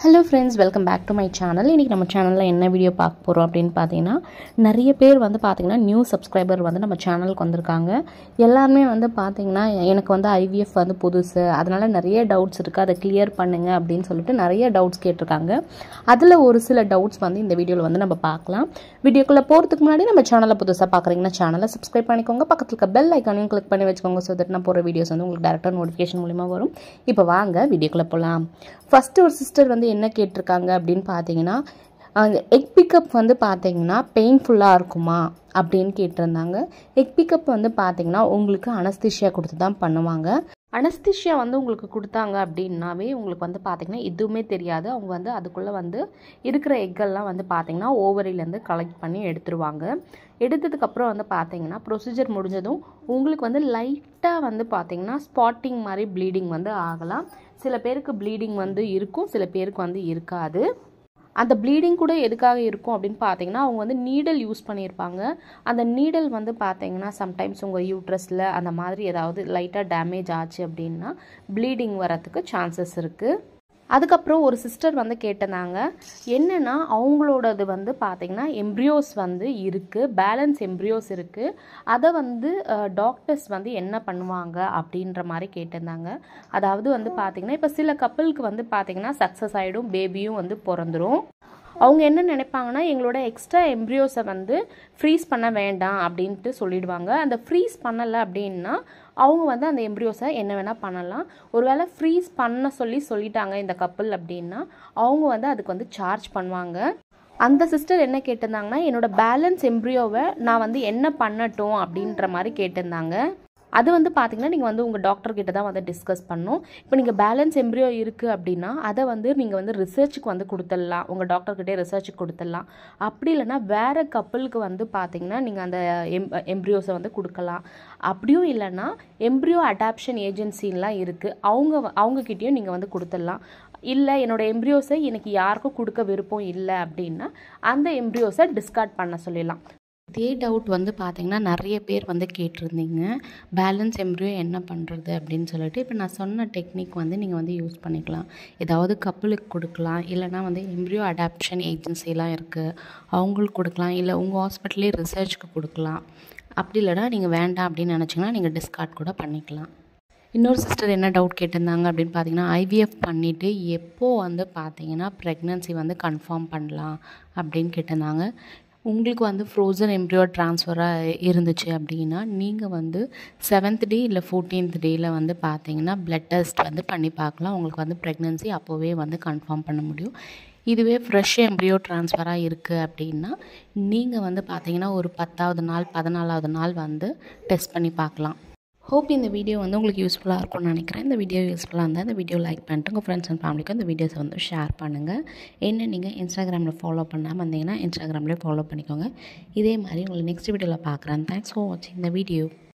hello friends welcome back to my channel இன்றைக்கி நம்ம சேனலில் என்ன வீடியோ பார்க்க போகிறோம் அப்படின்னு பார்த்தீங்கன்னா நிறைய பேர் வந்து பார்த்தீங்கன்னா நியூ சப்ஸ்கிரைபர் வந்து நம்ம சேனலுக்கு வந்திருக்காங்க எல்லாருமே வந்து பார்த்தீங்கன்னா எனக்கு வந்து ஐவிஎஃப் வந்து புதுசு அதனால் நிறைய டவுட்ஸ் இருக்குது அதை கிளியர் பண்ணுங்க அப்படின்னு சொல்லிட்டு நிறைய டவுட்ஸ் கேட்டிருக்காங்க அதில் ஒரு சில டவுட்ஸ் வந்து இந்த வீடியோவில் வந்து நம்ம பார்க்கலாம் வீடியோக்குள்ளே போகிறதுக்கு முன்னாடி நம்ம சேனலை புதுசாக பார்க்குறீங்கன்னா சேனலை சப்ஸ்கிரைப் பண்ணிக்கோங்க பக்கத்தில் இருக்க பெல் ஐக்கானையும் கிளிக் பண்ணி வச்சுக்கோங்க ஸோ தட் நான் போகிற வீடியோஸ் வந்து உங்களுக்கு டேரெக்டாக நோட்டிஃபிகேஷன் மூலிமா வரும் இப்போ வாங்க வீடியோக்குள்ளே போகலாம் ஃபஸ்ட்டு ஒரு சிஸ்டர் வந்து என்ன கேட்டிருக்காங்க அப்படின்னு பார்த்தீங்கன்னா அந்த எக் பிக்கப் வந்து பார்த்தீங்கன்னா பெயின்ஃபுல்லாக இருக்குமா அப்படின்னு கேட்டிருந்தாங்க எக் பிக்கப் வந்து பார்த்தீங்கன்னா உங்களுக்கு அனஸ்திஷியா கொடுத்து தான் பண்ணுவாங்க அனஸ்திஷியா வந்து உங்களுக்கு கொடுத்தாங்க அப்படின்னாவே உங்களுக்கு வந்து பார்த்தீங்கன்னா எதுவுமே தெரியாது அவங்க வந்து அதுக்குள்ளே வந்து இருக்கிற எக்கெல்லாம் வந்து பார்த்தீங்கன்னா ஓவரிலேருந்து கலெக்ட் பண்ணி எடுத்துருவாங்க எடுத்ததுக்கப்புறம் வந்து பார்த்தீங்கன்னா ப்ரொசீஜர் முடிஞ்சதும் உங்களுக்கு வந்து லைட்டாக வந்து பார்த்தீங்கன்னா ஸ்பாட்டிங் மாதிரி ப்ளீடிங் வந்து ஆகலாம் சில பேருக்கு ப்ளீடிங் வந்து இருக்கும் சில பேருக்கு வந்து இருக்காது அந்த ப்ளீடிங் கூட எதுக்காக இருக்கும் அப்படின்னு பார்த்தீங்கன்னா அவங்க வந்து நீடல் யூஸ் பண்ணியிருப்பாங்க அந்த நீடல் வந்து பார்த்தீங்கன்னா சம்டைம்ஸ் உங்கள் யூட்ரஸில் அந்த மாதிரி ஏதாவது லைட்டாக டேமேஜ் ஆச்சு அப்படின்னா ப்ளீடிங் வரத்துக்கு சான்சஸ் இருக்குது அதுக்கப்புறம் ஒரு சிஸ்டர் வந்து கேட்டிருந்தாங்க என்னென்னா அவங்களோடது வந்து பார்த்திங்கன்னா எம்ப்ரியோஸ் வந்து இருக்குது பேலன்ஸ் எம்ப்ரியோஸ் இருக்குது அதை வந்து டாக்டர்ஸ் வந்து என்ன பண்ணுவாங்க அப்படின்ற மாதிரி கேட்டிருந்தாங்க அதாவது வந்து பார்த்திங்கன்னா இப்போ சில கப்பலுக்கு வந்து பார்த்திங்கன்னா சக்ஸஸ் ஆகிடும் பேபியும் வந்து பிறந்துரும் அவங்க என்ன நினைப்பாங்கன்னா எங்களோட எக்ஸ்ட்ரா எம்ப்ரியோஸை வந்து ஃப்ரீஸ் பண்ண வேண்டாம் அப்படின்ட்டு சொல்லிடுவாங்க அந்த ஃப்ரீஸ் பண்ணலை அப்படின்னா அவங்க வந்து அந்த எம்ப்ரியோஸை என்ன வேணால் பண்ணலாம் ஒருவேளை ஃப்ரீஸ் பண்ண சொல்லி சொல்லிட்டாங்க இந்த கப்பல் அப்படின்னா அவங்க வந்து அதுக்கு வந்து சார்ஜ் பண்ணுவாங்க அந்த சிஸ்டர் என்ன கேட்டிருந்தாங்கன்னா என்னோட பேலன்ஸ் எம்ப்ரியோவை நான் வந்து என்ன பண்ணட்டும் அப்படின்ற மாதிரி கேட்டிருந்தாங்க அது வந்து பார்த்திங்கன்னா நீங்கள் வந்து உங்கள் டாக்டர்கிட்ட தான் வந்து டிஸ்கஸ் பண்ணணும் இப்போ நீங்கள் பேலன்ஸ் எம்ப்ரியோ இருக்குது அப்படின்னா அதை வந்து நீங்கள் வந்து ரிசர்ச்சுக்கு வந்து கொடுத்துடலாம் உங்கள் டாக்டர்கிட்டே ரிசர்ச்சுக்கு கொடுத்துடலாம் அப்படி இல்லைன்னா வேறு கப்பலுக்கு வந்து பார்த்திங்கன்னா நீங்கள் அந்த எம் எம்ப்ரியோஸை வந்து கொடுக்கலாம் அப்படியும் இல்லைன்னா எம்ப்ரியோ அடாப்ஷன் ஏஜென்சிலாம் இருக்குது அவங்க அவங்கக்கிட்டேயும் நீங்கள் வந்து கொடுத்துடலாம் இல்லை என்னோடய எம்ப்ரியோஸை எனக்கு யாருக்கும் கொடுக்க விருப்பம் இல்லை அப்படின்னா அந்த எம்ப்ரியோஸை டிஸ்கார்ட் பண்ண சொல்லிடலாம் இதே டவுட் வந்து பார்த்திங்கன்னா நிறைய பேர் வந்து கேட்டிருந்தீங்க பேலன்ஸ் எம்ப்ரியோ என்ன பண்ணுறது அப்படின்னு சொல்லிட்டு இப்போ நான் சொன்ன டெக்னிக் வந்து நீங்கள் வந்து யூஸ் பண்ணிக்கலாம் ஏதாவது கப்பலுக்கு கொடுக்கலாம் இல்லைனா வந்து எம்ப்ரியோ அடாப்ஷன் ஏஜென்சிலாம் இருக்குது அவங்களுக்கு கொடுக்கலாம் இல்லை உங்கள் ஹாஸ்பிட்டலே ரிசர்ச்க்கு கொடுக்கலாம் அப்படி இல்லைனா நீங்கள் வேண்டாம் அப்படின்னு நினச்சிங்கன்னா நீங்கள் டிஸ்கார்ட் கூட பண்ணிக்கலாம் இன்னொரு சிஸ்டர் என்ன டவுட் கேட்டிருந்தாங்க அப்படின்னு பார்த்தீங்கன்னா ஐவிஎஃப் பண்ணிவிட்டு எப்போது வந்து பார்த்தீங்கன்னா ப்ரெக்னன்சி வந்து கன்ஃபார்ம் பண்ணலாம் அப்படின்னு கேட்டிருந்தாங்க உங்களுக்கு வந்து ஃப்ரோசன் எம்ப்ரியோ ட்ரான்ஸ்ஃபராக இருந்துச்சு அப்படின்னா நீங்கள் வந்து செவன்த் டே இல்லை ஃபோர்டீன்த் டேயில் வந்து பார்த்தீங்கன்னா ப்ளட் டெஸ்ட் வந்து பண்ணி பார்க்கலாம் உங்களுக்கு வந்து ப்ரெக்னென்சி அப்போவே வந்து கன்ஃபார்ம் பண்ண முடியும் இதுவே ஃப்ரெஷ் எம்ப்ரியோ ட்ரான்ஸ்ஃபராக இருக்குது அப்படின்னா நீங்கள் வந்து பார்த்தீங்கன்னா ஒரு பத்தாவது நாள் பதினாலாவது நாள் வந்து டெஸ்ட் பண்ணி பார்க்கலாம் ஹோப் இந்த வீடியோ வந்து உங்களுக்கு யூஸ்ஃபுல்லாக இருக்கும்னு நினைக்கிறேன் இந்த வீடியோ யூஸ்ஃபுல்லாக இருந்தால் இந்த வீடியோ லைக் பண்ணிட்டு உங்கள் ஃப்ரெண்ட்ஸ் அண்ட் ஃபேமிலிக்கு இந்த வீடியோஸை வந்து ஷேர் பண்ணுங்கள் என்ன நீங்கள் இன்ஸ்டாகிராமில் ஃபாலோ பண்ணாமல் இருந்தீங்கன்னா இன்ஸ்டாகிராம்லேயே ஃபாலோ பண்ணிக்கோங்க இதே மாதிரி உங்களை நெக்ஸ்ட் வீடியோவில் பார்க்குறேன் தேங்க்ஸ் ஃபார் வாட்சிங் இந்த வீடியோ